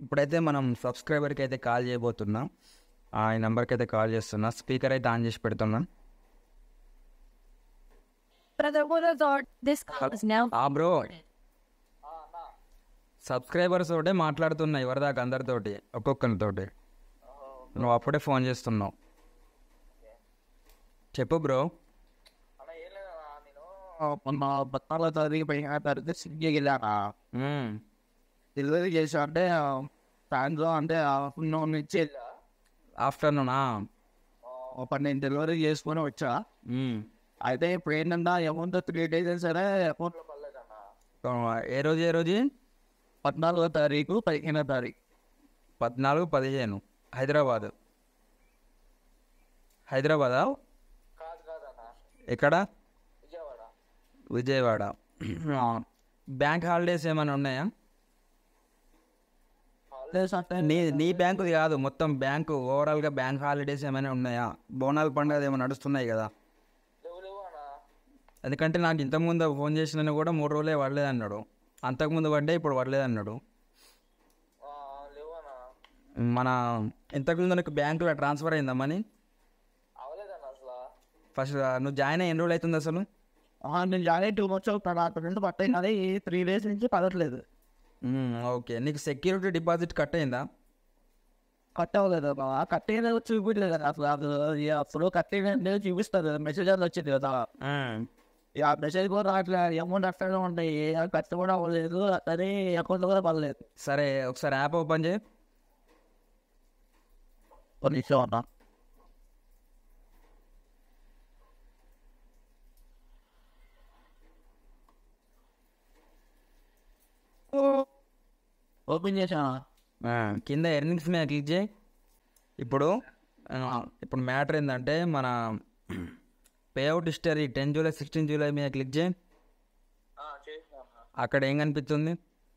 ఇప్పుడైతే మనం సబ్స్క్రైబర్కి అయితే కాల్ చేయబోతున్నాం ఆ ఈ నెంబర్కి అయితే కాల్ చేస్తున్నా స్పీకర్ అయితే ఆన్ చేసి పెడుతున్నా Brother, what are thought this call is now ఆ బ్రో సబ్స్క్రైబర్స్ తోటే మాట్లాడుతున్నా ఎవరిదాకా అందరితోటి ఒక్కొక్కరితోటి నువ్వు అప్పుడే ఫోన్ చేస్తున్నావు చెప్పు బ్రో మొన్న పద్నాలుగో తారీఖు పదిహేను తారీఖు సింగికి వెళ్ళాను మ్మ్. డెలివరీ చేసా అంటే సాయంత్రం అంటే ఆఫ్టర్నూన్ నుంచి వెళ్ళా ఆఫ్టర్నూనా ఓ పన్నెండు డెలివరీ చేసుకొని వచ్చా మ్మ్. అయితే ఇప్పుడు ఏంటంటే అమౌంట్ త్రీ డేస్ అయినా సరే అకౌంట్లో పడలేదన్న ఏ రోజు ఏ రోజు పద్నాలుగో తారీఖు పదిహేనో తారీఖు పద్నాలుగు పదిహేను హైదరాబాద్ హైదరాబాదా కాదు కాదన్న ఎక్కడ విజయవాడ విజయవాడ బ్యాంక్ హాలిడేస్ ఏమైనా ఉన్నాయా హాలిడేస్ అంటే నీ నీ బ్యాంకుది కాదు మొత్తం బ్యాంకు ఓవరాల్గా బ్యాంక్ హాలిడేస్ ఏమైనా ఉన్నాయా బోనాల పండుగ ఏమైనా నడుస్తున్నాయి కదా లేవు లేవు అన్న ఎందుకంటే నాకు ఇంతకుముందు ఫోన్ చేసిన కూడా మూడు రోజులే పడలేదు అన్నాడు అంతకుముందు పడ్డే ఇప్పుడు పడలేదు అన్నాడు లేవు అన్న మన ఇంతకుముందు నాకు బ్యాంకులో ట్రాన్స్ఫర్ అయిందా మనీ అవలేదన్న అసలు ఫస్ట్ నువ్వు జాయిన్ అయ్యి ఎన్ని రోజులు అవుతుంది అసలు నేను జాయిన్ అయ్యి టూ మంత్స్ అవుతాను అక్కడ నుంచి పట్టాయి అది త్రీ డేస్ నుంచి పడట్లేదు మ్మ్, ఓకే నీకు సెక్యూరిటీ డిపాజిట్ కట్ అయిందా కట్ అవ్వలేదు బాబా కట్ అయినా చూపించలేదు కదా అసలు అది ఇక అప్పుడు కట్ అయినా చూపిస్తారు మెసేజ్ అది వచ్చింది కదా ఇక ఆ మెసేజ్ కూడా రావట్లేదు అమౌంట్ అట్లనే ఉంటాయి అది కట్ కూడా అవ్వలేదు అతని అకౌంట్లో కూడా పడలేదు సరే ఒకసారి యాప్ ఓపెన్ చేయి కొన్ని ఇష్టం అన్న ఓపెన్ చేశాను ఆ, కింద ఎర్నింగ్స్ మీద క్లిక్ చేయి ఇప్పుడు ఆ, ఇప్పుడు మ్యాటర్ ఏంటంటే మన payout history ten July sixteen July మీద క్లిక్ చేయి అక్కడ ఏం కనిపిస్తుంది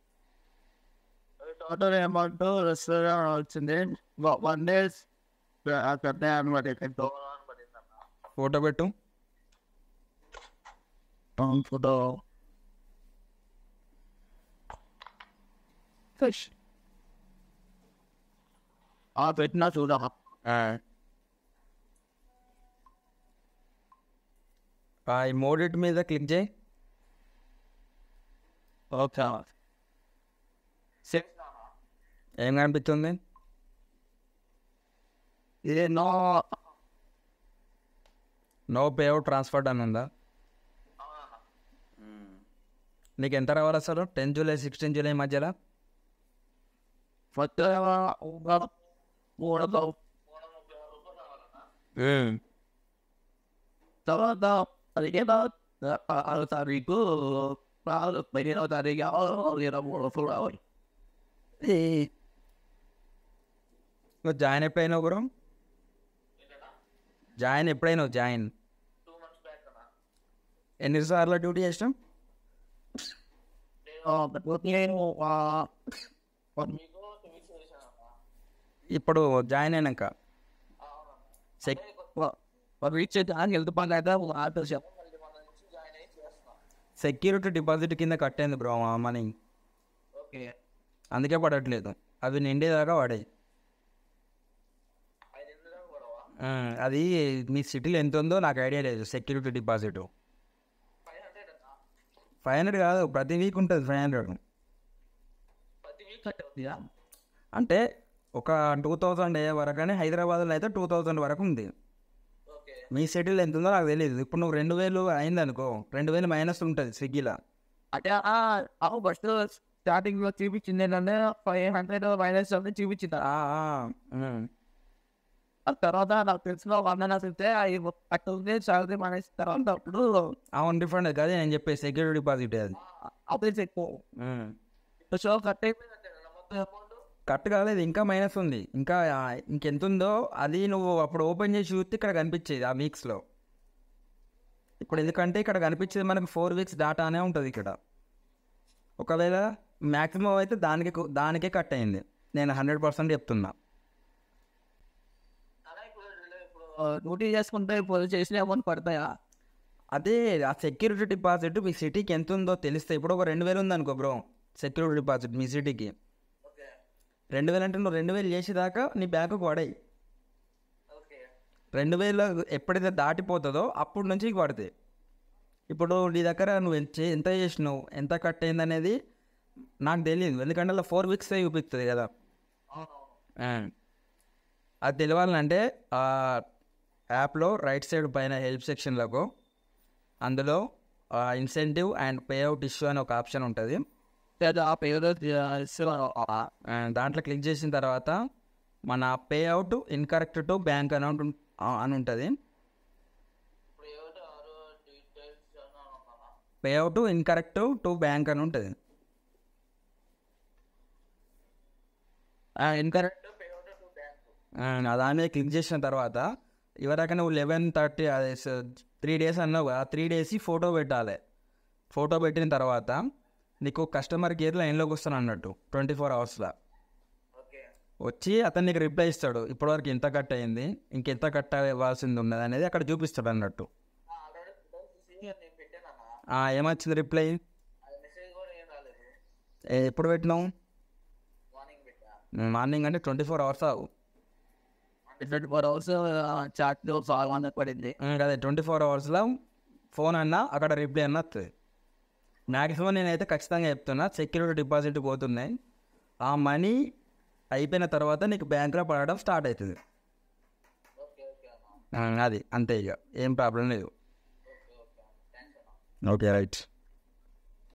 టోటల్ అమౌంట్ రెస్టారెంట్ వచ్చింది వన్ డేస్ పెద్ద అనమాట ఇక్కడ ఫోటో పెట్టు ఫోటో ఫిష్ ఆ పెట్టినా చూడ ఆ, ఈ మోడిట్ మీద క్లిక్ చేయి ఓకే ఏం కనిపిస్తుంది ఇది నో నో పేఅవుట్ ట్రాన్స్ఫర్డ్ అని ఉందా నీకు ఎంత రావాలి అసలు టెన్ జూలై సిక్స్టీన్ జూలై మధ్యలో ఫస్ట్ మూడు తర్వాత పదిహేను ఆరు తారీఖు రాదు పదిహేనవ తారీఖు ఇరవై మూడు రావాలి నువ్వు జాయిన్ ఎప్పుడైనావు గురు జాయిన్ ఎప్పుడైనావు జాయిన్ ఎన్నిసార్లు డ్యూటీ చేసినాం నేను ఇప్పుడు జాయిన్ అయినాక సెక్ రీచ్ అయితే హెల్త్ పని అయితే ఆఫీస్ సెక్యూరిటీ డిపాజిట్ కింద కట్టేంది బ్రో ఆ మనీ ఓకే అందుకే పడట్లేదు అవి నిండేదాకా పడాయి అది మీ సిటీలో ఎంత ఉందో నాకు ఐడియా లేదు సెక్యూరిటీ డిపాజిట్ ఫైవ్ హండ్రెడ్ కాదు ప్రతి వీక్ ఉంటుంది ఫైవ్ హండ్రెడ్ అంటే ఒక టూ థౌజండ్ అయ్యే వరకు కానీ హైదరాబాద్లో అయితే టూ థౌజండ్ వరకు ఉంది మీ సిటీలో ఎంత ఉందో నాకు తెలియదు ఇప్పుడు నువ్వు రెండు వేలు అయింది అనుకో రెండు వేలు మైనస్ ఉంటుంది స్విగ్గీలో అంటే అవు ఫస్ట్ స్టార్టింగ్ లో చూపించింది ఏంటంటే ఫైవ్ హండ్రెడ్ మైనస్ అని చూపించింది ఆ, ఆ, ఉమ్. ఆ తర్వాత నాకు తెలిసిన వన్ అండ్ హాఫ్ ఇస్తే అట్లా సాలరీ మైనస్ తర్వాత అప్పుడు అవును డిఫరెంట్ కదా నేను చెప్పే సెక్యూరిటీ డిపాజిట్ అది అప్పుడు ఎక్కువ ఉమ్. సో కట్ అయిపోయింది మొత్తం అమౌంట్ కట్ కాలేదు ఇంకా మైనస్ ఉంది ఇంకా ఆ, ఇంకెంత ఉందో అది నువ్వు అప్పుడు ఓపెన్ చేసి చూస్తే ఇక్కడ కనిపించేది ఆ వీక్స్లో ఇప్పుడు ఎందుకంటే ఇక్కడ కనిపించేది మనకు ఫోర్ వీక్స్ డాటానే ఉంటుంది ఇక్కడ ఒకవేళ మ్యాక్సిమం అయితే దానికి దానికే కట్ అయింది నేను హండ్రెడ్ పర్సెంట్ చెప్తున్నా డ్యూటీ చేసుకుంటే ఇప్పుడు చేసిన అమౌంట్ పడతాయా అదే ఆ సెక్యూరిటీ డిపాజిట్ మీ సిటీకి ఎంత ఉందో తెలిస్తే ఇప్పుడు ఒక రెండు వేలు ఉందనుకో బ్రో సెక్యూరిటీ డిపాజిట్ మీ సిటీకి రెండు వేలు అంటే నువ్వు రెండు వేలు చేసేదాకా నీ బ్యాంకుకు పడాయి రెండు వేలు ఎప్పుడైతే దాటిపోతుందో అప్పుడు నుంచి నీకు పడతాయి ఇప్పుడు నీ దగ్గర నువ్వు ఎంత చే- ఎంత చేసినావు ఎంత కట్ అయింది అనేది నాకు తెలియదు ఎందుకంటే అలా ఫోర్ వీక్స్ చూపిస్తుంది కదా ఆ. అది తెలియాలంటే ఆ యాప్లో రైట్ సైడ్ పైన హెల్ప్ సెక్షన్లకు అందులో incentive and pay out issue అని ఒక ఆప్షన్ ఉంటుంది లేదా ఆ పేరు ఆ, దాంట్లో క్లిక్ చేసిన తర్వాత మన pay out incorrect to bank అని ఉంటు- ఆ, అని ఉంటుంది pay out incorrect to bank అని ఉంటుంది ఇన్కరెక్ట్ దాని మీద క్లిక్ చేసిన తర్వాత ఇవరాక నువ్వు లెవెన్ థర్టీ అదే త్రీ డేస్ అన్నావు ఆ త్రీ డేస్ ఫోటో పెట్టాలి ఫోటో పెట్టిన తర్వాత నీకు కస్టమర్ కేర్ లైన్లోకి వస్తాను అన్నట్టు ట్వంటీ ఫోర్ అవర్స్లో వచ్చి అతను నీకు రిప్లై ఇస్తాడు ఇప్పటివరకు ఎంత కట్ అయింది ఇంకెంత కట్ అవ్వాల్సింది ఉన్నది అనేది అక్కడ చూపిస్తాడు అన్నట్టు ఆ, ఏమొచ్చింది రిప్లై ఏ- ఎప్పుడు పెట్టినావు మార్నింగ్ అంటే ట్వంటీ ఫోర్ అవర్స్ అవు twenty four hours chat solve పడింది అదే ట్వంటీ ఫోర్ అవర్స్లో ఫోన్ అన్నా అక్కడ రిప్లై అన్న వస్తుంది మ్యాక్సిమం నేనైతే ఖచ్చితంగా చెప్తున్నా సెక్యూరిటీ డిపాజిట్ పోతున్నాయి ఆ మనీ అయిపోయిన తర్వాత నీకు బ్యాంక్లో పడడం స్టార్ట్ అవుతుంది ఆ, అది అంతే ఇక ఏం ప్రాబ్లం లేదు ఓకే రైట్